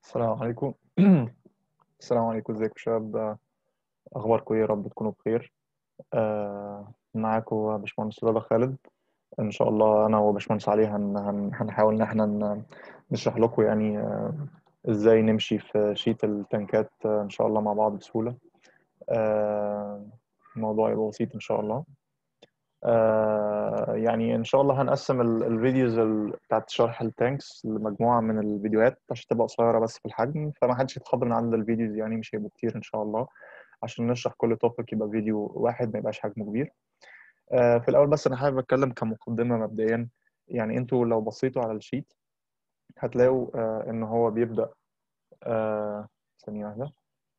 السلام عليكم السلام عليكم ازيكم يا شباب اخباركم ايه يا رب تكونوا بخير آه معاكم باشمهندس رضا خالد ان شاء الله انا وباشمهندس علي هن هن هنحاول ان احنا ن- نشرح لكم يعني آه ازاي نمشي في شيت التنكات آه ان شاء الله مع بعض بسهولة آه الموضوع يبقى بسيط ان شاء الله آه يعني ان شاء الله هنقسم ال- الفيديوز ال- بتاعت شرح التانكس لمجموعه من الفيديوهات عشان تبقى قصيره بس في الحجم فما حدش يتخض من عدد الفيديوز يعني مش هيبقوا كتير ان شاء الله عشان نشرح كل توبيك يبقى فيديو واحد ما يبقاش حجمه كبير آه في الاول بس انا حابب اتكلم كمقدمه مبدئيا يعني انتوا لو بصيتوا على الشيت هتلاقوا آه ان هو بيبدا آه ثانيه واحده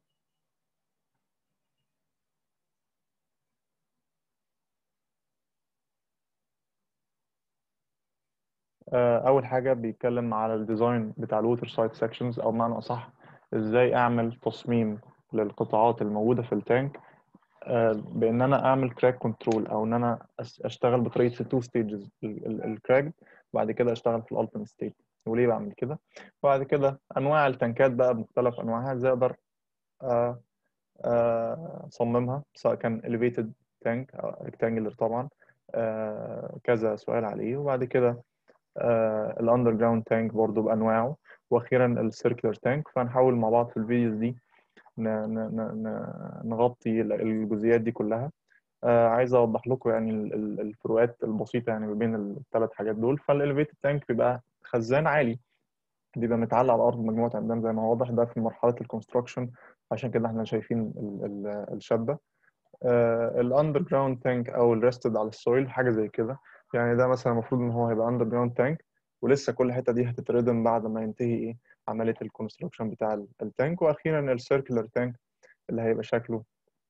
آه، اول حاجه بيتكلم على الديزاين بتاع الووتر سايد سيكشنز او بمعنى اصح ازاي اعمل تصميم للقطاعات الموجوده في التانك آه، بان انا اعمل كراك كنترول او ان انا أس- اشتغل بطريقه التو ستيجز الكراك وبعد كده اشتغل في الالتيميت ستيت وليه بعمل كده وبعد كده انواع التنكات بقى بمختلف انواعها ازاي اقدر آه، آه، اصممها سواء كان elevated tank او rectangular طبعا آه، كذا سؤال عليه وبعد كده الاندر جراوند تانك برضو بانواعه واخيرا السيركلر تانك فهنحاول مع بعض في الفيديوز دي ن- ن- ن- ن- نغطي ال- الجزئيات دي كلها آه، عايز اوضح لكم يعني ال- ال- الفروقات البسيطه يعني ما بين الثلاث حاجات دول فالاليفيتد تانك بيبقى خزان عالي بيبقى متعلق على الارض مجموعه عمدان زي ما هو واضح ده في مرحله الكونستراكشن عشان كده احنا شايفين ال- ال- الشابه الاندر جراوند تانك او الريستد على السويل حاجه زي كده يعني ده مثلا المفروض ان هو هيبقى اندر جراوند تانك ولسه كل الحته دي هتتردم بعد ما ينتهي ايه عمليه الكونستراكشن بتاع ال- التانك واخيرا السيركلر تانك اللي هيبقى شكله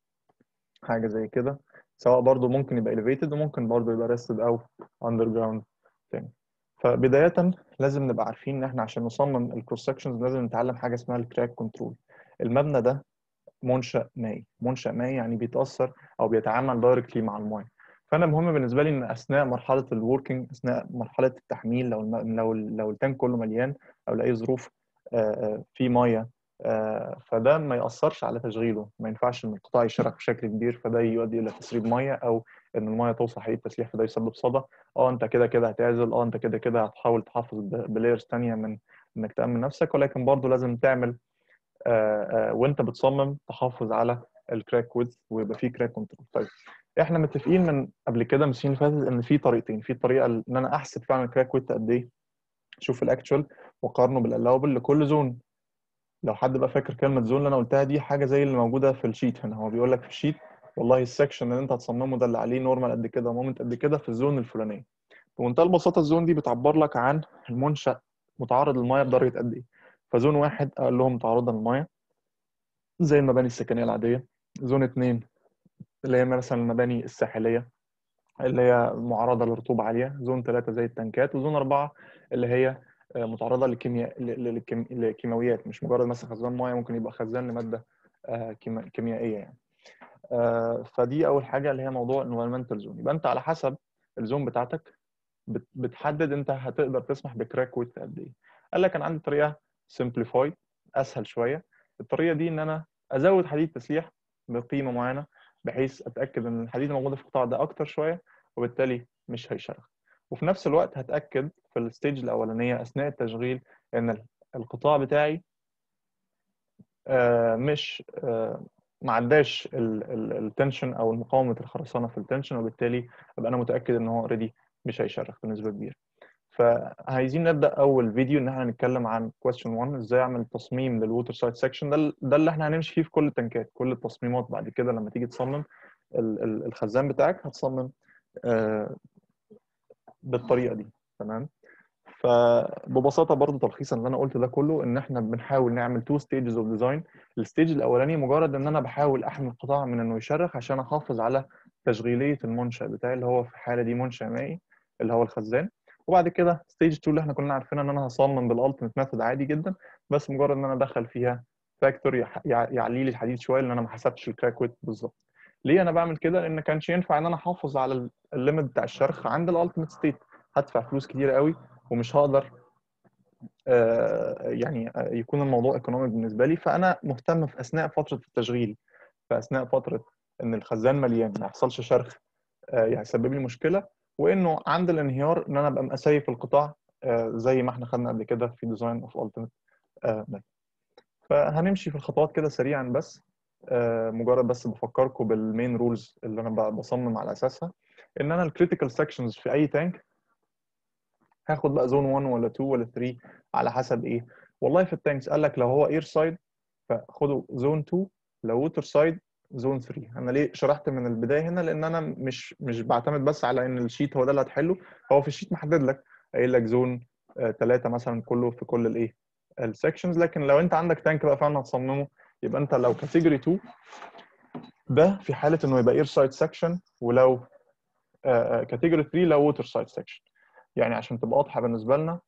حاجه زي كده سواء برضو ممكن يبقى elevated وممكن برضو يبقى rested او underground تانك فبداية لازم نبقى عارفين ان احنا عشان نصمم الكروس سكشنز لازم نتعلم حاجة اسمها الكراك كنترول المبنى ده منشأ مائي منشأ مائي يعني بيتأثر أو بيتعامل دايركتلي مع الماء فأنا مهم بالنسبة لي إن أثناء مرحلة الوركينج أثناء مرحلة التحميل لو الم... لو لو التانك كله مليان أو لأي ظروف آه، آه، في مية آه، فده ما يأثرش على تشغيله ما ينفعش إن القطاع يشرخ بشكل كبير فده يؤدي إلى تسريب مية أو إن المية توصل حقيقة تسليح فده يسبب صدى أه أنت كده كده هتعزل أه أنت كده كده هتحاول تحافظ ب- بلايرز تانية من إنك تأمن نفسك ولكن برضه لازم تعمل آه، آه، وانت بتصمم تحافظ على الكراك ويدث ويبقى فيه كراك كنترول طيب احنا متفقين من قبل كده من السنين اللي فاتت ان في طريقتين في طريقه ان انا احسب فعلا الكراك ويدث قد ايه اشوف الاكتشوال واقارنه بالالاوبل لكل زون لو حد بقى فاكر كلمه زون اللي انا قلتها دي حاجه زي اللي موجوده في الشيت هنا هو بيقول لك في الشيت والله السكشن اللي انت هتصممه ده اللي عليه نورمال قد كده ومومنت قد كده في الزون الفلانيه بمنتهى البساطه الزون دي بتعبر لك عن المنشا متعرض للميه بدرجه قد ايه فزون واحد قال لهم تعرضا للميه زي المباني السكنيه العاديه زون اتنين اللي هي مثلا المباني الساحليه اللي هي معرضه لرطوبه عاليه زون ثلاثة زي التنكات وزون أربعة اللي هي آه، متعرضه لكيمياء ل- ل- لكيم- لكيماويات مش مجرد مثلا خزان ميه ممكن يبقى خزان لماده آه، كيما- كيميائيه يعني آه، فدي اول حاجه اللي هي موضوع environmental زون يبقى انت على حسب الزون بتاعتك بت- بتحدد انت هتقدر تسمح بكراك ويت قد ايه قال لك انا عندي طريقه سمبليفاي اسهل شويه الطريقه دي ان انا ازود حديد تسليح بقيمه معينه بحيث اتاكد ان الحديد الموجوده في القطاع ده اكتر شويه وبالتالي مش هيشرخ وفي نفس الوقت هتاكد في الستيج الاولانيه اثناء التشغيل ان ال- القطاع بتاعي آه، مش آه، ما عداش التنشن او مقاومه الخرسانه في التنشن وبالتالي ابقى انا متاكد ان هو اوريدي مش هيشرخ بنسبه كبيره فعايزين نبدا اول فيديو ان احنا نتكلم عن question 1 ازاي اعمل تصميم للووتر سايد سكشن ده ال- ده اللي احنا هنمشي فيه في كل التنكات كل التصميمات بعد كده لما تيجي تصمم ال- ال- الخزان بتاعك هتصمم آه، بالطريقه دي تمام فببساطه برضو تلخيصا اللي انا قلته ده كله ان احنا بنحاول نعمل تو ستيجز اوف ديزاين الستيج الاولاني مجرد ان انا بحاول احمي القطاع من انه يشرخ عشان احافظ على تشغيليه المنشا بتاعي اللي هو في الحاله دي منشا مائي اللي هو الخزان وبعد كده ستيج 2 اللي احنا كلنا عارفين ان انا هصمم بالالتيميت ميثود عادي جدا بس مجرد ان انا ادخل فيها فاكتور يعلي لي الحديد شويه لان انا ما حسبتش الكراك ويت بالظبط ليه انا بعمل كده لان كانش ينفع ان انا احافظ على الليميت بتاع الشرخ عند الالتيميت ستيت هدفع فلوس كتير قوي ومش هقدر آه، يعني آه، يكون الموضوع ايكونوميك بالنسبه لي فانا مهتم في اثناء فتره التشغيل في اثناء فتره ان الخزان مليان ما يحصلش شرخ آه، يسبب لي مشكله وانه عند الانهيار ان انا ابقى مسيف القطاع آه، زي ما احنا خدنا قبل كده في ديزاين اوف التيميت فهنمشي في الخطوات كده سريعا بس آه، مجرد بس بفكركم بالمين رولز اللي انا ب- بصمم على اساسها ان انا الكريتيكال سكشنز في اي تانك هاخد بقى زون 1 ولا 2 ولا 3 على حسب ايه والله في التانكس قال لك لو هو اير سايد فخدوا زون 2 لو ووتر سايد زون 3 انا ليه شرحت من البدايه هنا لان انا مش مش بعتمد بس على ان الشيت هو ده اللي هتحله هو في الشيت محدد لك قايل لك زون 3 مثلا كله في كل الايه السكشنز لكن لو انت عندك تانك بقى فعلا هتصممه يبقى انت لو كاتيجوري 2 ده في حاله انه يبقى اير سايد سكشن ولو كاتيجوري 3 لو ووتر سايد سكشن يعني عشان تبقى واضحه بالنسبه لنا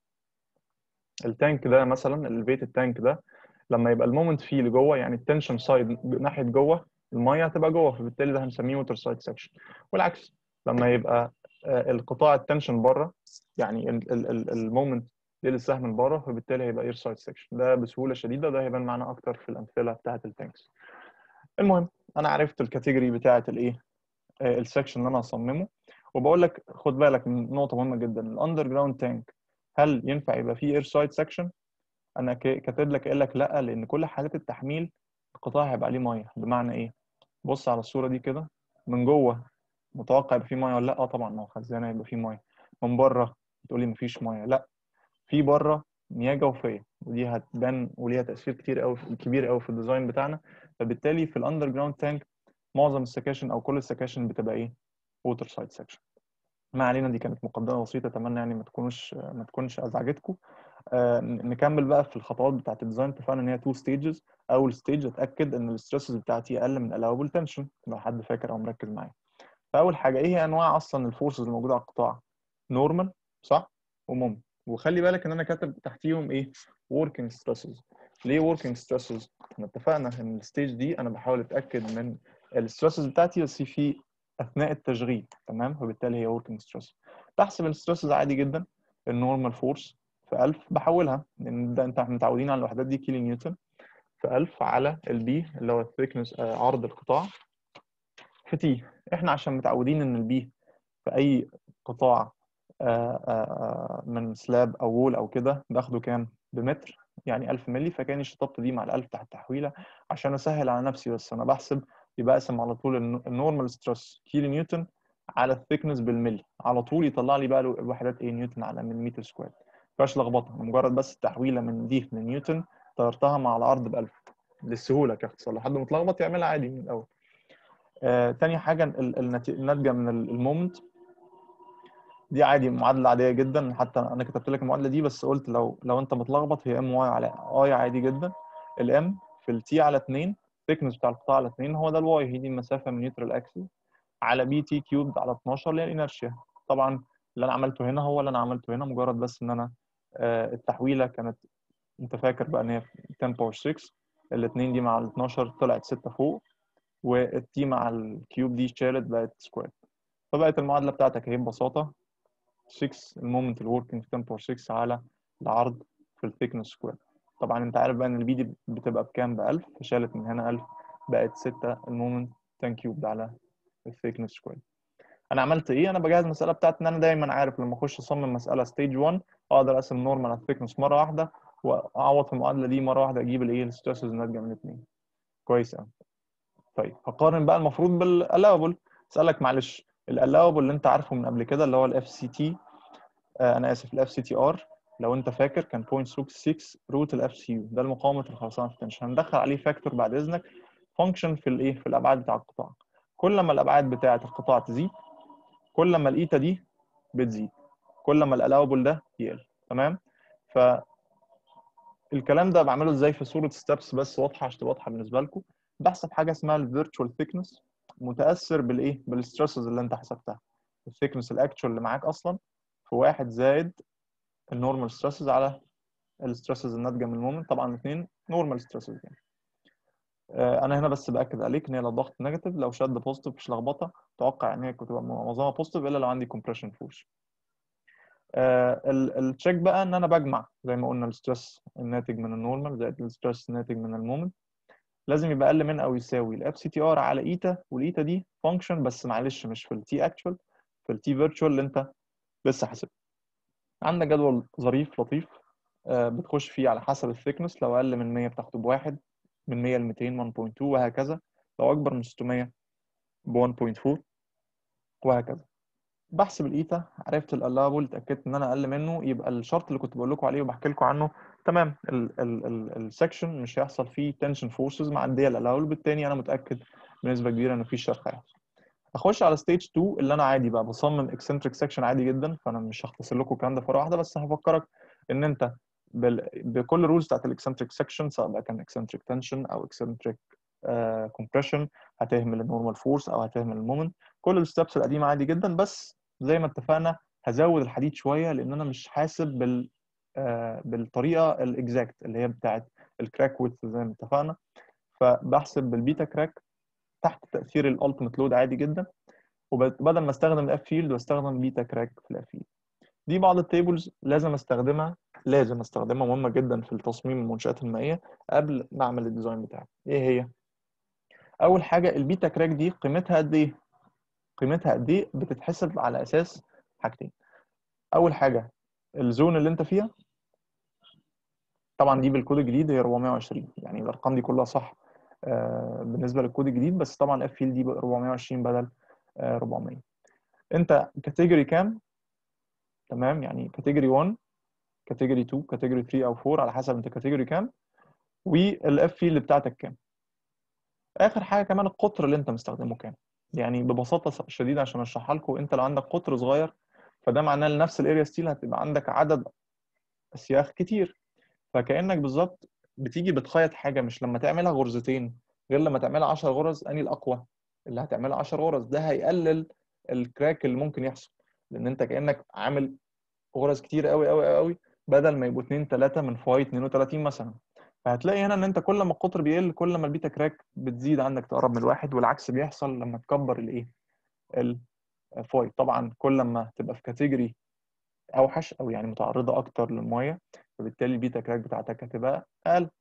التانك ده مثلا الفيت التانك ده لما يبقى المومنت فيه لجوه يعني التنشن سايد ناحيه جوه الميه هتبقى جوه فبالتالي ده هنسميه ووتر سايد سكشن والعكس لما يبقى آه، القطاع التنشن بره يعني المومنت للسهم من بره فبالتالي هيبقى اير سايد سكشن ده بسهوله شديده ده هيبان معانا اكتر في الامثله بتاعه التانكس المهم انا عرفت الكاتيجوري بتاعه الايه آه، السكشن اللي انا هصممه وبقول لك خد بالك من نقطه مهمه جدا الاندر جراوند تانك هل ينفع يبقى فيه اير سايد سكشن انا ك- كاتب لك قايل لك لا لان كل حالات التحميل القطاع هيبقى عليه ميه بمعنى ايه بص على الصوره دي كده من جوه متوقع يبقى فيه ميه ولا لا اه طبعا ما هو خزانه يبقى فيه ميه من بره تقول لي مفيش ميه لا في بره مياه جوفيه ودي هتبان وليها تاثير كتير قوي كبير قوي في الديزاين بتاعنا فبالتالي في الاندر جراوند تانك معظم السكاشن او كل السكاشن بتبقى ايه ووتر سايد سكشن ما علينا دي كانت مقدمه بسيطه اتمنى يعني ما تكونوش ما تكونش ازعجتكم آه، نكمل بقى في الخطوات بتاعه الديزاين اتفقنا ان هي تو ستيجز اول ستيج اتاكد ان الستريسز بتاعتي اقل من الالاوبل تنشن لو حد فاكر او مركز معايا فاول حاجه ايه هي انواع اصلا الفورسز الموجوده على القطاع نورمال صح ومومنت وخلي بالك ان انا كاتب تحتيهم ايه working stresses ليه working stresses احنا اتفقنا ان الستيج دي انا بحاول اتاكد من الستريسز بتاعتي بس في اثناء التشغيل تمام فبالتالي هي working stress بحسب الستريسز عادي جدا النورمال فورس في 1000 بحولها لان ده انت متعودين على الوحدات دي كيلو نيوتن في 1000 على البي اللي هو الثيكنس عرض القطاع في تي احنا عشان متعودين ان البي في اي قطاع آه، آه، من سلاب او وول او كده باخده كام بمتر يعني 1000 مللي فكاني شطبت دي مع ال1000 تحت تحويله عشان اسهل على نفسي بس انا بحسب يبقى اقسم على طول الن- النورمال ستريس كيلو نيوتن على الثيكنس بالملي على طول يطلع لي بقى الوحدات ايه نيوتن على مليمتر سكوير مفيهاش لخبطه مجرد بس التحويله من دي لنيوتن طيرتها مع العرض ب 1000 للسهوله كاختصار لو حد متلخبط يعملها عادي من الاول آه، تاني حاجه ال- النتي- الناتجه من ال- المومنت دي عادي معادله عاديه جدا حتى انا كتبت لك المعادله دي بس قلت لو لو انت متلخبط هي ام واي على اي عادي جدا الام في التي على 2 الثيكنس بتاع القطاع على 2 هو ده الواي هي دي المسافه من نيوترال اكسس على بي تي كيوبد على 12 اللي هي الانرشيا طبعا اللي انا عملته هنا هو اللي انا عملته هنا مجرد بس ان انا آه، التحويله كانت انت فاكر بقى ان هي 10 باور 6 الاثنين دي مع ال 12 طلعت 6 فوق والتي مع الكيوب دي اتشالت بقت سكوير فبقت المعادله بتاعتك اهي ببساطه 6 المومنت الوركينج في 10 باور 6 على العرض في الثيكنس سكوير طبعا انت عارف بقى ان البي دي بتبقى بكام ب 1000 فشالت من هنا 1000 بقت 6 المومنت 10 كيوب على الثيكنس سكوير انا عملت ايه انا بجهز المساله بتاعتي ان انا دايما عارف لما اخش اصمم مساله ستيج 1 اقدر اقسم نورمال على الثيكنس مره واحده واعوض في المعادله دي مره واحده اجيب الايه الستريسز الناتجه من الاثنين كويس قوي طيب هقارن بقى المفروض بالالاوبل اسالك معلش الالاوبل اللي انت عارفه من قبل كده اللي هو الاف سي تي انا اسف الاف سي تي ار لو انت فاكر كان 0.66 روت الاف سي يو ده المقاومه الخرسانه في التنشن هندخل عليه فاكتور بعد اذنك فانكشن في الايه في الابعاد بتاع القطاع كل ما الابعاد بتاعه القطاع تزيد كل ما الايتا دي بتزيد كل ما الالاوبل ده يقل تمام ف الكلام ده بعمله ازاي في صوره ستابس بس واضحه عشان تبقى واضحه بالنسبه لكم بحسب حاجه اسمها الفيرتشوال ثيكنس متاثر بالايه بالستريسز اللي انت حسبتها الثيكنس الاكتشوال اللي معاك اصلا في واحد زائد النورمال ستريسز على الستريسز الناتجه من المومنت طبعا الاثنين نورمال ستريسز يعني آه، انا هنا بس باكد عليك ان هي لو ضغط نيجاتيف لو شد بوزيتيف مش لخبطه توقع ان هي كنت تبقى معظمها بوزيتيف الا لو عندي كومبريشن فورس التشيك بقى ان انا بجمع زي ما قلنا الستريس الناتج من النورمال زائد الستريس الناتج من المومنت لازم يبقى اقل من او يساوي الاف سي تي ار على ايتا والايتا دي فانكشن بس معلش مش في التي اكشوال في التي فيرتشوال اللي انت لسه حاسبها عندك جدول ظريف لطيف آه، بتخش فيه على حسب الثيكنس لو اقل من 100 بتاخده بواحد من 100 ل 200 1.2 وهكذا لو اكبر من 600 ب 1.4 وهكذا بحسب الايتا عرفت الالابل اتاكدت ان انا اقل منه يبقى الشرط اللي كنت بقول لكم عليه وبحكي لكم عنه تمام السكشن مش هيحصل فيه تنشن فورسز معديه الالابل بالتالي انا متاكد بنسبه كبيره ان في شرخ هيحصل اخش على ستيج 2 اللي انا عادي بقى بصمم اكسنتريك سكشن عادي جدا فانا مش هختصر لكم الكلام ده في مره واحده بس هفكرك ان انت بال... بكل الرولز بتاعت الاكسنتريك سكشن سواء بقى كان اكسنتريك تنشن او اكسنتريك كومبريشن هتهمل النورمال فورس او هتهمل المومنت كل الستبس القديمه عادي جدا بس زي ما اتفقنا هزود الحديد شويه لان انا مش حاسب بال آه، بالطريقه الاكزاكت اللي هي بتاعت الكراك ويدث زي ما اتفقنا فبحسب بالبيتا كراك تحت تاثير الالتيميت لود عادي جدا وبدل ما استخدم الاف فيلد واستخدم بيتا كراك في الاف فيلد دي بعض التيبلز لازم استخدمها لازم استخدمها مهمه جدا في التصميم المنشات المائيه قبل ما اعمل الديزاين بتاعي ايه هي اول حاجه البيتا كراك دي قيمتها قد ايه قيمتها قد ايه بتتحسب على اساس حاجتين اول حاجه الزون اللي انت فيها طبعا دي بالكود الجديد هي 420 يعني الارقام دي كلها صح آه، بالنسبه للكود الجديد بس طبعا اف فيل دي بقى 420 بدل آه، 400 انت كاتيجوري كام تمام يعني كاتيجوري 1 كاتيجوري 2 كاتيجوري 3 او 4 على حسب انت كاتيجوري كام والاف فيل بتاعتك كام اخر حاجه كمان القطر اللي انت مستخدمه كام يعني ببساطه شديده عشان اشرحها لكم انت لو عندك قطر صغير فده معناه لنفس الاريا ستيل هتبقى عندك عدد اسياخ كتير فكانك بالظبط بتيجي بتخيط حاجه مش لما تعملها غرزتين غير لما تعملها 10 غرز اني الاقوى اللي هتعملها 10 غرز ده هيقلل الكراك اللي ممكن يحصل لان انت كانك عامل غرز كتير قوي قوي قوي بدل ما يبقوا 2 3 من فاي 32 مثلا فهتلاقي هنا ان انت كل ما القطر بيقل كل ما البيتا كراك بتزيد عندك تقرب من الواحد والعكس بيحصل لما تكبر الايه الفاي طبعا كل ما تبقى في كاتيجوري اوحش او يعني متعرضه اكتر للميه فبالتالي البيتا كراك بتاعتك هتبقى اقل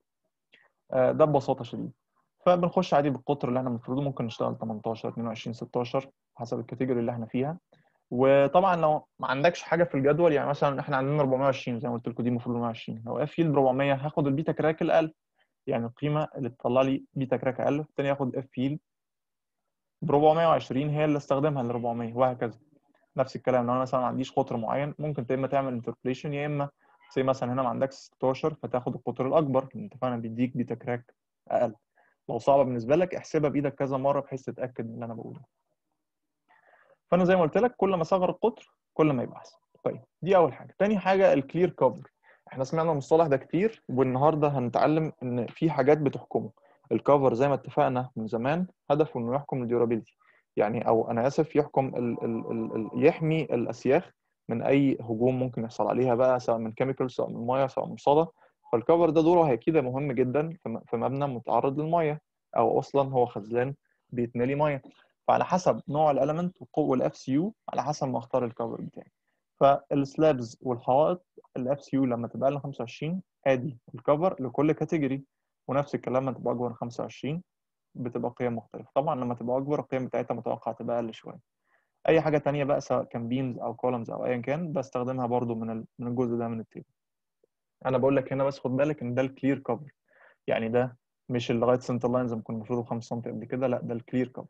آه، ده ببساطه شديده فبنخش عادي بالقطر اللي احنا المفروض ممكن نشتغل 18 22 16 حسب الكاتيجوري اللي احنا فيها وطبعا لو ما عندكش حاجه في الجدول يعني مثلا احنا عندنا 420 زي ما قلت لكم دي المفروض 420 لو اف فيلد 400 هاخد البيتا كراك الاقل يعني القيمه اللي تطلع لي بيتا كراك اقل الثاني هاخد اف فيلد ب 420 هي اللي استخدمها ال 400 وهكذا نفس الكلام لو انا مثلا ما عنديش قطر معين ممكن يا اما تعمل انتربوليشن يا اما زي مثلا هنا ما عندكش 16 فتاخد القطر الاكبر لان اتفقنا بيديك بيتا كراك اقل لو صعبه بالنسبه لك احسبها بايدك كذا مره بحيث تتاكد من اللي انا بقوله فانا زي ما قلت لك كل ما صغر القطر كل ما يبقى احسن طيب دي اول حاجه تاني حاجه الكلير كفر احنا سمعنا المصطلح ده كتير والنهارده هنتعلم ان في حاجات بتحكمه الكفر زي ما اتفقنا من زمان هدفه انه يحكم الديورابيلتي يعني او انا اسف يحكم ال ال ال ال يحمي الاسياخ من اي هجوم ممكن يحصل عليها بقى سواء من كيميكال سواء من ميه سواء من صدى فالكفر ده دوره اكيد مهم جدا في مبنى متعرض للميه او اصلا هو خزلان بيتملي ميه فعلى حسب نوع الاليمنت والاف سي يو على حسب ما اختار الكفر بتاعي فالسلابز والحوائط الاف سي يو لما تبقى لنا 25 ادي الكفر لكل كاتيجوري ونفس الكلام لما تبقى اكبر من 25 بتبقى قيم مختلفه طبعا لما تبقى اكبر القيم بتاعتها متوقع تبقى اقل شويه اي حاجه تانية بقى سواء كان بيمز او كولمز او ايا كان بستخدمها برضو من من الجزء ده من التيبل انا بقول لك هنا بس خد بالك ان ده الكلير كفر يعني ده مش اللي لغايه سنتر لاين زي ما كنا المفروض 5 سم قبل كده لا ده الكلير كفر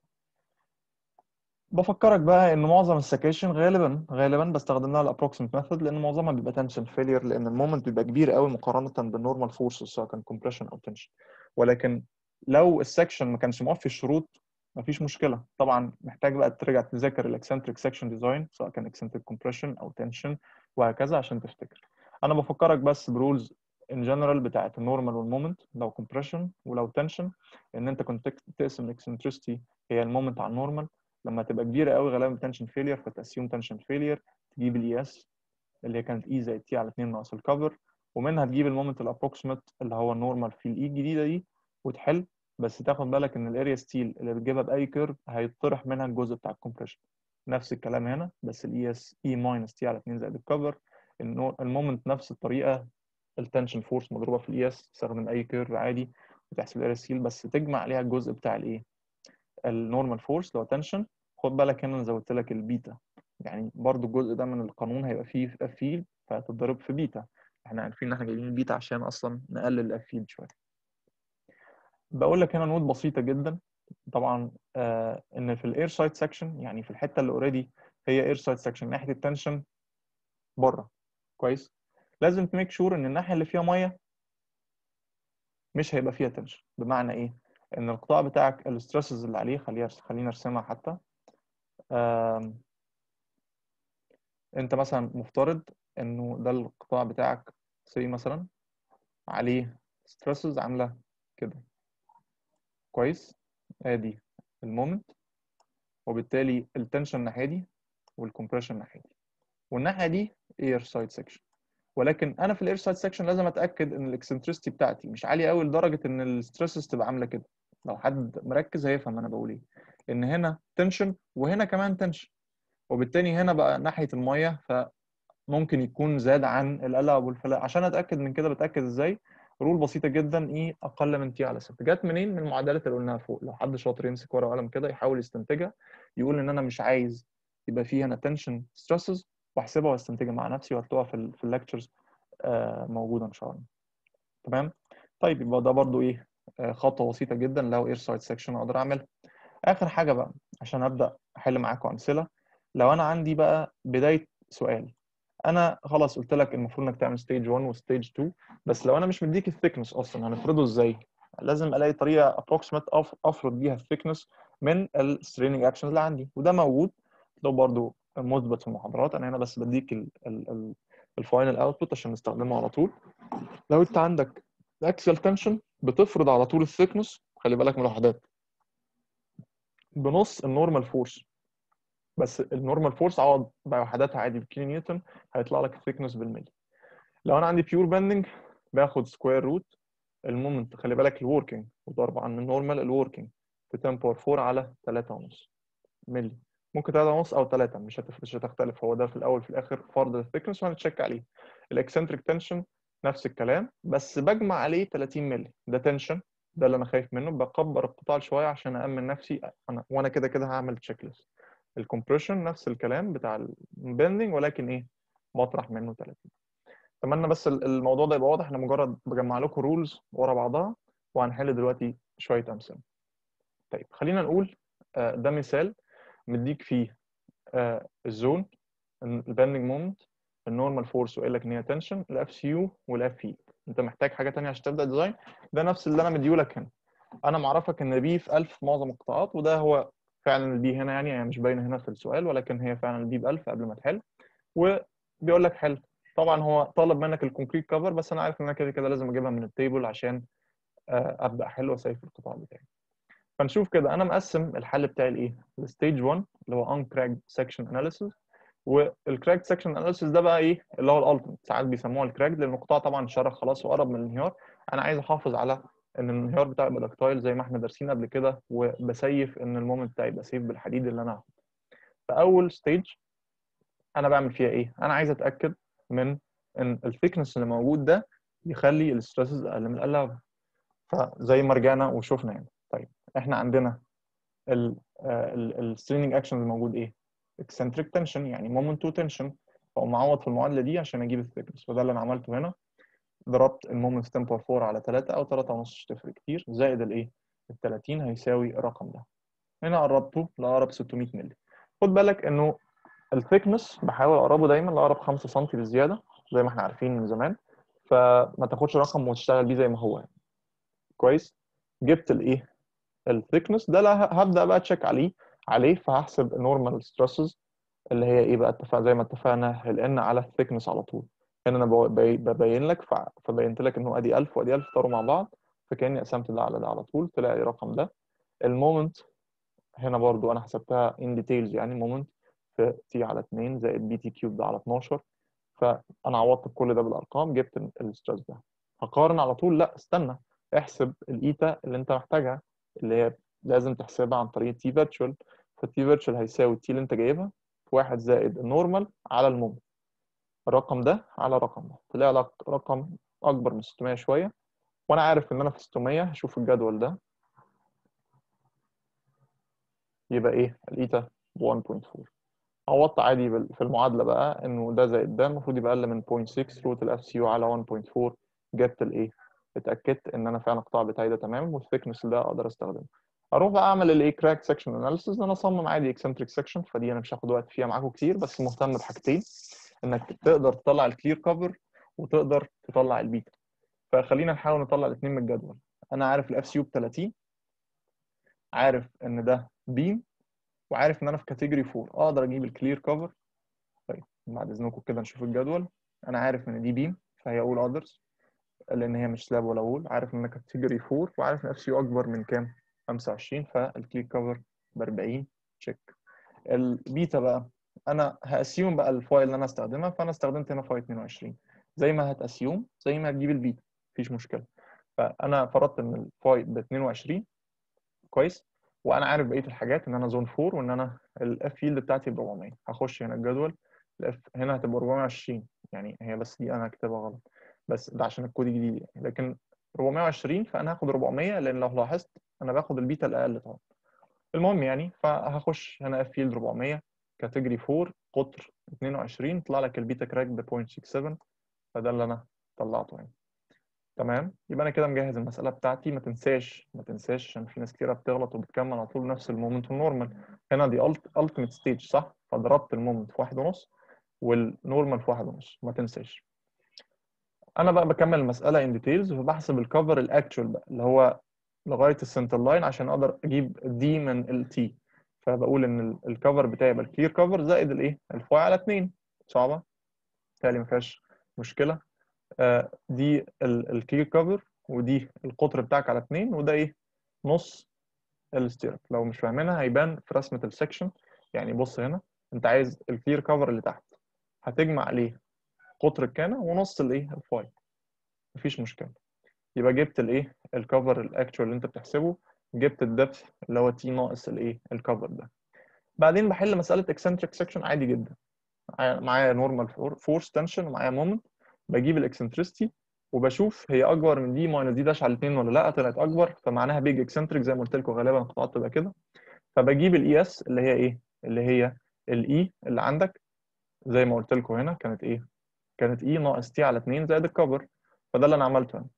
بفكرك بقى ان معظم السكاشن غالبا غالبا بستخدم لها الابروكسيمت ميثود لان معظمها بيبقى تنشن فيلير لان المومنت بيبقى كبير قوي مقارنه بالنورمال فورس سواء كان كومبريشن او تنشن ولكن لو السكشن ما كانش موفي الشروط مفيش مشكله طبعا محتاج بقى ترجع تذاكر الاكسنتريك سكشن ديزاين سواء كان اكسنتريك كومبريشن او تنشن وهكذا عشان تفتكر انا بفكرك بس برولز ان جنرال بتاعت النورمال والمومنت لو كومبريشن ولو تنشن ان انت كنت تقسم الاكسنتريستي هي المومنت على النورمال لما تبقى كبيره قوي غالبا تنشن فيلير فتاسيوم تنشن فيلير تجيب الاي اس اللي هي كانت اي زائد تي على 2 ناقص الكفر ومنها تجيب المومنت الابروكسيمت اللي هو النورمال في الاي الجديده دي وتحل بس تاخد بالك ان الاريا ستيل اللي بتجيبها باي كيرف هيطرح منها الجزء بتاع الكومبريشن نفس الكلام هنا بس الاي اس اي ماينس تي على 2 زائد الكفر المومنت نفس الطريقه التنشن فورس مضروبه في الاي اس تستخدم اي كيرف عادي وتحسب الار سيل بس تجمع عليها الجزء بتاع الايه النورمال فورس لو تنشن خد بالك هنا انا زودت لك البيتا يعني برضو الجزء ده من القانون هيبقى فيه في اف فيلد فهتتضرب في بيتا احنا عارفين ان احنا جايبين البيتا عشان اصلا نقلل الاف فيلد شويه بقول لك هنا نوت بسيطه جدا طبعا آه ان في الاير سايد سكشن يعني في الحته اللي اوريدي هي اير سايد سكشن ناحيه التنشن بره كويس لازم تميك شور ان الناحيه اللي فيها ميه مش هيبقى فيها تنشن بمعنى ايه ان القطاع بتاعك الستريسز اللي عليه خلينا خلينا ارسمها حتى آم، انت مثلا مفترض انه ده القطاع بتاعك سي مثلا عليه ستريسز عامله كده كويس ادي المومنت وبالتالي التنشن الناحيه دي والكمبريشن الناحيه دي والناحيه دي اير سايد سكشن ولكن انا في الاير سايد سكشن لازم اتاكد ان الاكسنتريستي بتاعتي مش عاليه قوي لدرجه ان الستريسز تبقى عامله كده لو حد مركز هيفهم انا بقول ايه ان هنا تنشن وهنا كمان تنشن وبالتالي هنا بقى ناحيه الميه فممكن يكون زاد عن القلق والفلاح عشان اتاكد من كده بتاكد ازاي رول بسيطه جدا ايه اقل من تي على 6 جت منين من المعادلات اللي قلناها فوق لو حد شاطر يمسك ورقه وقلم كده يحاول يستنتجها يقول ان انا مش عايز يبقى فيه هنا تنشن ستريسز واحسبها واستنتجها مع نفسي واكتبها في ال في الليكتشرز موجوده ان شاء الله تمام طيب يبقى ده برضو ايه آه، خطوه بسيطه جدا لو اير سايد سكشن اقدر اعملها اخر حاجه بقى عشان ابدا احل معاكم امثله لو انا عندي بقى بدايه سؤال انا خلاص قلت لك المفروض انك تعمل ستيج 1 وستيج 2 بس لو انا مش مديك الثيكنس اصلا هنفرضه ازاي لازم الاقي طريقه ابروكسيمت افرض بيها الثيكنس من الستريننج اكشنز اللي عندي وده موجود لو برضو مثبت في المحاضرات انا هنا بس بديك الفاينل اوتبوت عشان نستخدمه على طول لو انت عندك اكسل تنشن بتفرض على طول الثيكنس خلي بالك من الوحدات بنص النورمال فورس بس النورمال فورس عوض بوحداتها عادي بكيلو نيوتن هيطلع لك الثيكنس بالملي لو انا عندي بيور بندنج باخد سكوير روت المومنت خلي بالك الوركينج وضرب عن النورمال الوركينج في 10 باور 4 على 3.5 ملي ممكن 3.5 او 3 مش هتف... مش هتختلف هو ده في الاول في الاخر فرض الثيكنس وهنتشيك عليه الاكسنتريك تنشن نفس الكلام بس بجمع عليه 30 ملي ده تنشن ده اللي انا خايف منه بكبر القطاع شويه عشان امن نفسي انا وانا كده كده هعمل تشيك ليست الكompression نفس الكلام بتاع البندنج ولكن ايه بطرح منه 30 اتمنى بس الموضوع ده يبقى واضح انا مجرد بجمع لكم رولز ورا بعضها وهنحل دلوقتي شويه امثله طيب خلينا نقول ده مثال مديك فيه الزون البندنج مومنت النورمال فورس وقال لك ان هي تنشن الاف سي يو والاف في انت محتاج حاجه ثانيه عشان تبدا ديزاين ده نفس اللي انا مديهولك هنا انا معرفك ان بي في 1000 في معظم القطاعات وده هو فعلا البي هنا يعني هي مش باينه هنا في السؤال ولكن هي فعلا البي ب 1000 قبل ما تحل وبيقول لك حل طبعا هو طالب منك الكونكريت كفر بس انا عارف ان انا كده كده لازم اجيبها من التيبل عشان ابدا احل واسيف القطاع بتاعي فنشوف كده انا مقسم الحل بتاعي لايه الستيج 1 اللي هو ان كراكد سكشن اناليسيس والكراكد سكشن اناليسيس ده بقى ايه اللي هو الالتيميت ساعات بيسموها الكراكد لان القطاع طبعا اتشرخ خلاص وقرب من الانهيار انا عايز احافظ على ان الانهيار بتاعي يبقى دكتايل زي ما احنا دارسين قبل كده وبسيف ان المومنت بتاعي يبقى سيف بالحديد اللي انا هاخده فاول ستيج انا بعمل فيها ايه انا عايز اتاكد من ان الثيكنس اللي موجود ده يخلي الستريسز اقل من القلابه فزي ما رجعنا وشفنا يعني طيب احنا عندنا الستريننج اكشن الموجود ايه eccentric tension يعني moment to tension فاقوم معوض في المعادله دي عشان اجيب الثيكنس وده اللي انا عملته هنا ضربت المومنت 10 باور 4 على 3 او 3 ونص مش تفرق كتير زائد الايه ال 30 هيساوي الرقم ده هنا قربته لاقرب 600 مللي خد بالك انه الثيكنس بحاول اقربه دايما لاقرب 5 سم بزياده زي ما احنا عارفين من زمان فما تاخدش رقم وتشتغل بيه زي ما هو يعني. كويس جبت الايه الثيكنس ده لا هبدا بقى تشيك عليه عليه فهحسب النورمال ستريسز اللي هي ايه بقى اتفق زي ما اتفقنا الان على الثيكنس على طول هنا انا ببين لك فبينت لك انه ادي 1000 وادي 1000 طاروا مع بعض فكاني قسمت ده على ده على طول طلع لي الرقم ده المومنت هنا برضو انا حسبتها ان ديتيلز يعني مومنت في تي على 2 زائد بي تي كيوب ده على 12 فانا عوضت بكل ده بالارقام جبت الستريس ده هقارن على طول لا استنى احسب الايتا اللي انت محتاجها اللي هي لازم تحسبها عن طريق تي فيرتشوال فالتي فيرتشوال هيساوي التي اللي انت جايبها في واحد زائد النورمال على المومنت الرقم ده على الرقم ده طلع لك رقم اكبر من 600 شويه وانا عارف ان انا في 600 هشوف الجدول ده يبقى ايه الايتا ب 1.4 عوضت عادي بال- في المعادله بقى انه ده زائد ده المفروض يبقى اقل من 0.6 روت الاف سي يو على 1.4 جبت الايه اتاكدت ان انا فعلا القطاع بتاعي ده تمام والثيكنس ده اقدر استخدمه اروح بقى اعمل الايه كراك سكشن اناليسيس ان انا اصمم عادي اكسنتريك سكشن فدي انا مش هاخد وقت فيها معاكم كتير بس مهتم بحاجتين انك تقدر تطلع الكلير كفر وتقدر تطلع البيتا فخلينا نحاول نطلع الاثنين من الجدول انا عارف الاف سي يو ب 30 عارف ان ده بيم وعارف ان انا في كاتيجوري 4 اقدر اجيب الكلير كفر طيب بعد اذنكم كده نشوف الجدول انا عارف ان دي بيم فهي اول اذرز لان هي مش سلاب ولا وول عارف ان انا كاتيجوري 4 وعارف ان اف سي يو اكبر من كام 25 فالكلير كفر ب 40 تشيك البيتا بقى انا هاسيوم بقى الفايل اللي انا استخدمها فانا استخدمت هنا فايل 22 زي ما هتاسيوم زي ما هتجيب البيتا مفيش مشكله فانا فرضت ان الفايل ب 22 كويس وانا عارف بقيه الحاجات ان انا زون 4 وان انا الاف فيلد بتاعتي ب 400 هخش هنا الجدول الاف هنا هتبقى 420 يعني هي بس دي انا هكتبها غلط بس ده عشان الكود الجديد يعني لكن 420 فانا هاخد 400 لان لو لاحظت انا باخد البيتا الاقل طبعا المهم يعني فهخش هنا اف فيلد 400 كاتيجوري 4 قطر 22 طلع لك البيتا كراك ب 0.67 فده اللي انا طلعته يعني تمام يبقى انا كده مجهز المساله بتاعتي ما تنساش ما تنساش عشان في ناس كتيره بتغلط وبتكمل على طول نفس المومنت والنورمال هنا دي التيميت ستيج صح فضربت المومنت في واحد ونص والنورمال في واحد ونص ما تنساش انا بقى بكمل المساله ان ديتيلز فبحسب الكفر الاكتشوال بقى اللي هو لغايه السنتر لاين عشان اقدر اجيب دي من التي فبقول ان الكفر بتاعي يبقى الكلير كفر زائد الايه الفاي على 2 صعبه بالتالي ما فيهاش مشكله آه، دي الكلير كفر ودي القطر بتاعك على 2 وده ايه نص الستيرب لو مش فاهمينها هيبان في رسمه السكشن يعني بص هنا انت عايز الكلير كفر اللي تحت هتجمع عليه قطر الكانه ونص الايه الفاي مفيش مشكله يبقى جبت الايه الكفر الاكتوال اللي انت بتحسبه جبت الدبث اللي هو تي ناقص الايه الكفر ده بعدين بحل مساله اكسنتريك سكشن عادي جدا معايا- معايا نورمال فورس تنشن ومعايا مومنت بجيب الاكسنتريستي وبشوف هي اكبر من دي ماينس دي داش على 2 ولا لا طلعت اكبر فمعناها بيج اكسنتريك زي ما قلت لكم غالبا القطاعات تبقى كده فبجيب الاي اس اللي هي ايه اللي هي الاي اللي عندك زي ما قلت لكم هنا كانت ايه كانت اي ناقص تي على 2 زائد الكفر فده اللي انا عملته هنا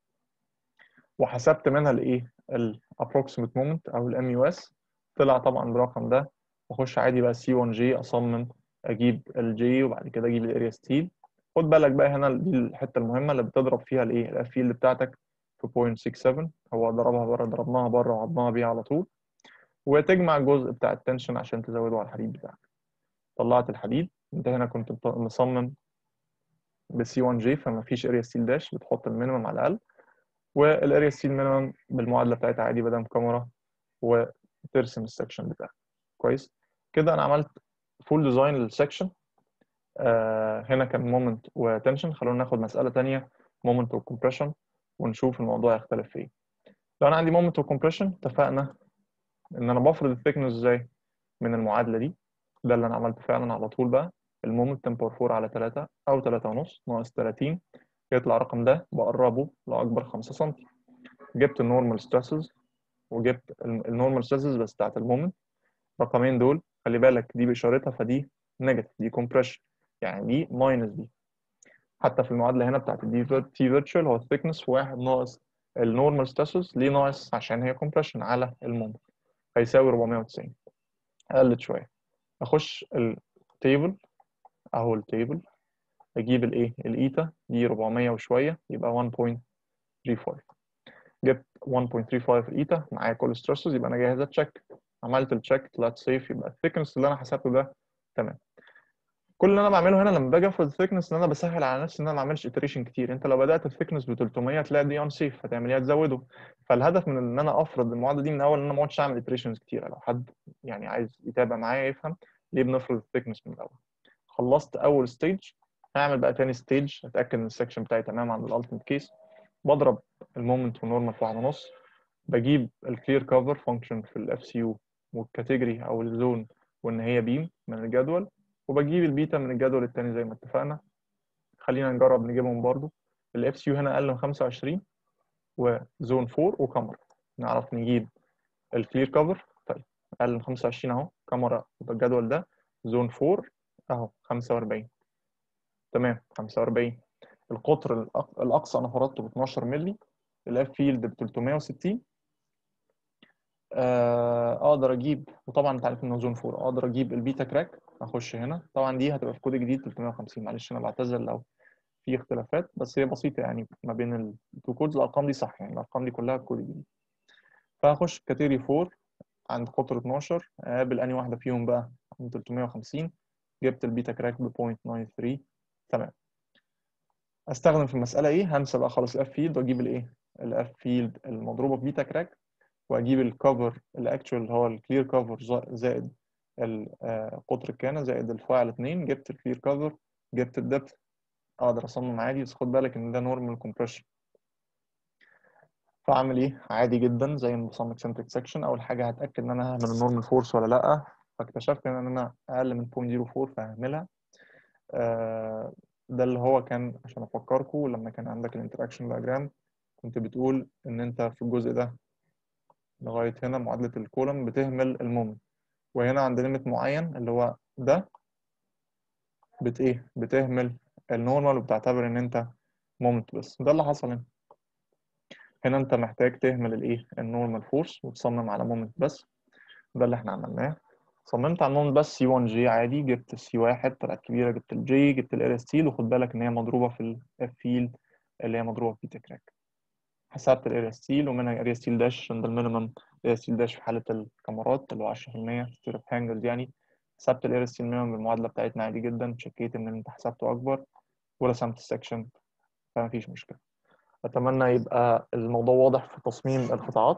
وحسبت منها الايه الابروكسيمت مومنت او الام يو اس طلع طبعا الرقم ده واخش عادي بقى سي 1 جي اصمم اجيب الجي وبعد كده اجيب الاريا ستيل خد بالك بقى هنا دي الحته المهمه اللي بتضرب فيها الايه الاف فيلد بتاعتك في 0.67 هو ضربها بره ضربناها بره وعضناها بيها على طول وتجمع الجزء بتاع التنشن عشان تزوده على الحديد بتاعك طلعت الحديد انت هنا كنت مط- مصمم بسي 1 جي فما فيش اريا ستيل داش بتحط المينيمم على الاقل والاريا ستيل مينيمم بالمعادله بتاعتها عادي بدل كاميرا وترسم السكشن بتاعك كويس كده انا عملت فول ديزاين للسكشن آه هنا كان مومنت وتنشن خلونا ناخد مساله تانية مومنت وكمبريشن ونشوف الموضوع يختلف في ايه لو انا عندي مومنت وكمبريشن اتفقنا ان انا بفرض الثيكنس ازاي من المعادله دي ده اللي انا عملته فعلا على طول بقى المومنت 10 باور 4 على 3 او 3 ونص ناقص 30 يطلع الرقم ده بقربه لاكبر 5 سم جبت النورمال ستريسز وجبت النورمال ستريسز بس بتاعت المومنت الرقمين دول خلي بالك دي باشارتها فدي نيجاتيف دي كومبريشن يعني دي ماينس دي حتى في المعادله هنا بتاعت الدي تي فيرتشوال هو الثيكنس واحد ناقص النورمال ستريسز ليه ناقص عشان هي كومبريشن على المومنت هيساوي 490 قلت شويه اخش التيبل اهو التيبل اجيب الايه الايتا دي 400 وشويه يبقى 1.35 جبت 1.35 الايتا معايا كل ستريسز يبقى انا جاهز اتشيك عملت التشيك طلعت سيف يبقى الثيكنس اللي انا حسبته ده تمام كل اللي انا بعمله هنا لما باجي افرض الثيكنس ان انا بسهل على نفسي ان انا ما اعملش iteration كتير انت لو بدات الثيكنس ب 300 هتلاقي دي ان سيف هتعمل ايه هتزوده فالهدف من ان انا افرض المعادله دي من الاول ان انا ما اقعدش اعمل iterations كتير لو حد يعني عايز يتابع معايا يفهم ليه بنفرض الثيكنس من الاول خلصت اول ستيج هعمل بقى تاني ستيج اتاكد ان السكشن بتاعي تمام عند الالتيميت كيس بضرب المومنت والنورمال في واحد ونص بجيب الكلير كفر فانكشن في الاف سي يو والكاتيجوري او الزون وان هي بيم من الجدول وبجيب البيتا من الجدول التاني زي ما اتفقنا خلينا نجرب نجيبهم برضو الاف سي يو هنا اقل من 25 وزون 4 وكاميرا نعرف نجيب الكلير كفر طيب اقل من 25 اهو كاميرا بالجدول ده زون 4 اهو 45 تمام 45 القطر الأق- الاقصى انا فرضته ب 12 مللي الاف فيلد ب 360 آه، اقدر اجيب وطبعا انت عارف انه زون 4 اقدر اجيب البيتا كراك اخش هنا طبعا دي هتبقى في كود جديد 350 معلش انا بعتذر لو في اختلافات بس هي بسيطه يعني ما بين التو كودز الارقام دي صح يعني الارقام دي كلها كود جديد فهخش كاتيجوري 4 عند قطر 12 اقابل انهي واحده فيهم بقى عند 350 جبت البيتا كراك ب 0.93 تمام استخدم في المساله ايه هنسى بقى خلاص الاف فيلد واجيب الايه الاف فيلد المضروبه في بيتا كراك واجيب الكفر الاكتشوال اللي هو الكلير كفر زائد ال- آه، قطر الكانه زائد الفاعل 2 جبت الكلير كفر جبت الدبث اقدر اصمم عادي بس خد بالك ان ده نورمال كومبريشن فاعمل ايه عادي جدا زي ما بصمم اكسنتريك سكشن اول حاجه هتاكد ان انا هعمل النورمال فورس ولا لا فاكتشفت ان انا اقل من 0.04 فهعملها آه، ده اللي هو كان عشان افكركم لما كان عندك الانتراكشن دياجرام كنت بتقول ان انت في الجزء ده لغايه هنا معادله الكولم بتهمل المومنت وهنا عند ليميت معين اللي هو ده بت ايه بتهمل النورمال وبتعتبر ان انت مومنت بس ده اللي حصل هنا هنا انت محتاج تهمل الايه النورمال فورس وتصمم على مومنت بس ده اللي احنا عملناه صممت على المومنت بس سي 1 جي عادي جبت السي 1 طلعت كبيره جبت الجي جبت الار ستيل وخد بالك ان هي مضروبه في الاف فيلد اللي هي مضروبه في بيتا كراك حسبت الاريا ستيل ومنها الاريا ستيل داش عند المينيمم الاريا ستيل داش في حاله الكاميرات اللي هو 10% ستير هانجرز يعني حسبت الاريا ستيل مينيمم بالمعادله بتاعتنا عادي جدا شكيت ان انت حسبته اكبر ورسمت السكشن فما فيش مشكله اتمنى يبقى الموضوع واضح في تصميم القطاعات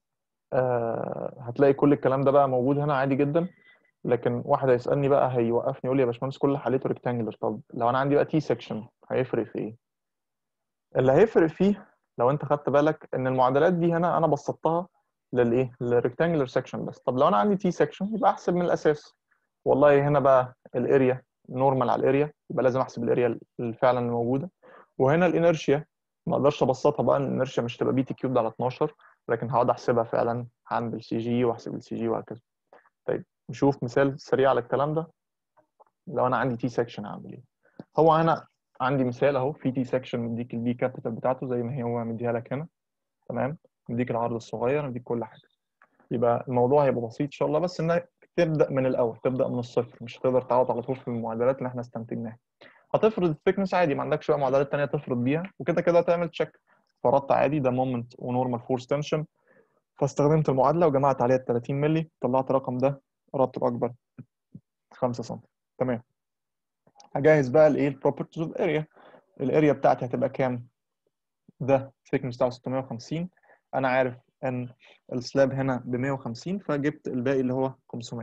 أه هتلاقي كل الكلام ده بقى موجود هنا عادي جدا لكن واحد هيسالني بقى هيوقفني يقول لي يا باشمهندس كل حالته ريكتانجلر طب لو انا عندي بقى تي سكشن هيفرق في ايه اللي هيفرق فيه لو انت خدت بالك ان المعادلات دي هنا انا بسطتها للايه للريكتانجلر سكشن بس طب لو انا عندي تي سكشن يبقى احسب من الاساس والله هنا بقى الاريا نورمال على الاريا يبقى لازم احسب الاريا فعلا الموجوده وهنا الانرشيا ما اقدرش ابسطها بقى ان الانرشيا مش تبقى بي تي كيوب على 12 لكن هقعد احسبها فعلا هعمل بالسي جي واحسب السي جي وهكذا طيب نشوف مثال سريع على الكلام ده لو انا عندي تي سكشن هعمل ايه هو انا عندي مثال اهو في تي سكشن مديك البي كابيتال بتاعته زي ما هي هو مديها لك هنا تمام مديك العرض الصغير مديك كل حاجه يبقى الموضوع هيبقى بسيط ان شاء الله بس انك تبدا من الاول تبدا من الصفر مش هتقدر تعوض على طول في المعادلات اللي احنا استنتجناها هتفرض الثيكنس عادي ما عندكش بقى معادلات تانية تفرض بيها وكده كده هتعمل تشيك فرضت عادي ده مومنت ونورمال فورس تنشن فاستخدمت المعادله وجمعت عليها ال 30 مللي طلعت الرقم ده قربت الاكبر 5 سم تمام هجهز بقى الايه البروبرتيز اوف اريا الاريا بتاعتي هتبقى كام ده الثيكنس بتاعه 650 انا عارف ان السلاب هنا ب 150 فجبت الباقي اللي هو 500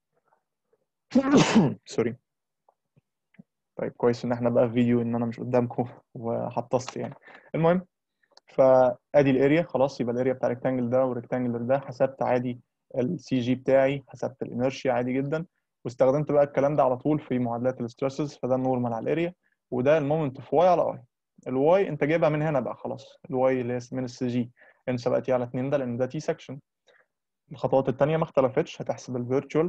سوري طيب كويس ان احنا بقى في فيديو ان انا مش قدامكم وحطست يعني المهم فادي الاريا خلاص يبقى الاريا بتاع الريكتانجل ده والريكتانجلر ده حسبت عادي السي جي بتاعي حسبت الانرشيا عادي جدا واستخدمت بقى الكلام ده على طول في معادلات الستريسز فده النورمال على الاريا وده المومنت في واي على اي الواي انت جايبها من هنا بقى خلاص الواي اللي هي من السي جي انسى بقى تي على 2 ده لان ده تي سكشن الخطوات الثانيه ما اختلفتش هتحسب الفيرتشوال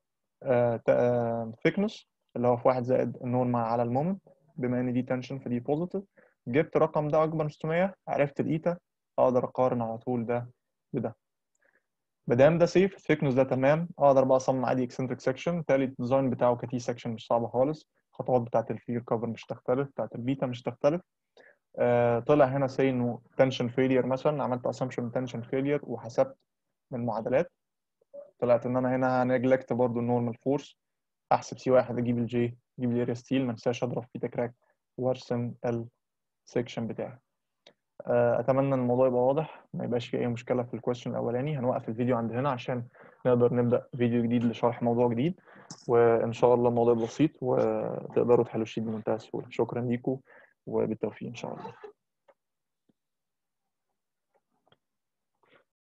ثيكنس اللي هو في 1 زائد النورمال على المومنت بما ان دي تنشن فدي بوزيتيف جبت الرقم ده اكبر من 600 عرفت الايتا اقدر اقارن على طول ده بده مادام ده سيف الثيكنس ده تمام اقدر بقى اصمم عادي اكسنتريك سكشن بالتالي الديزاين بتاعه كتي سكشن مش صعبه خالص الخطوات بتاعت الفير كفر مش تختلف بتاعت البيتا مش تختلف آه طلع هنا سي انه تنشن فيلير مثلا عملت اسامبشن تنشن فيلير وحسبت من المعادلات طلعت ان انا هنا هنجلكت برضو النورمال فورس احسب سي واحد اجيب الجي اجيب الاريا ستيل ما انساش اضرب في تكراك وارسم السكشن بتاعي اتمنى ان الموضوع يبقى واضح ما يبقاش في اي مشكله في الكويشن الاولاني هنوقف الفيديو عند هنا عشان نقدر نبدا فيديو جديد لشرح موضوع جديد وان شاء الله الموضوع بسيط وتقدروا تحلوا الشيت بمنتهى السهوله شكرا ليكم وبالتوفيق ان شاء الله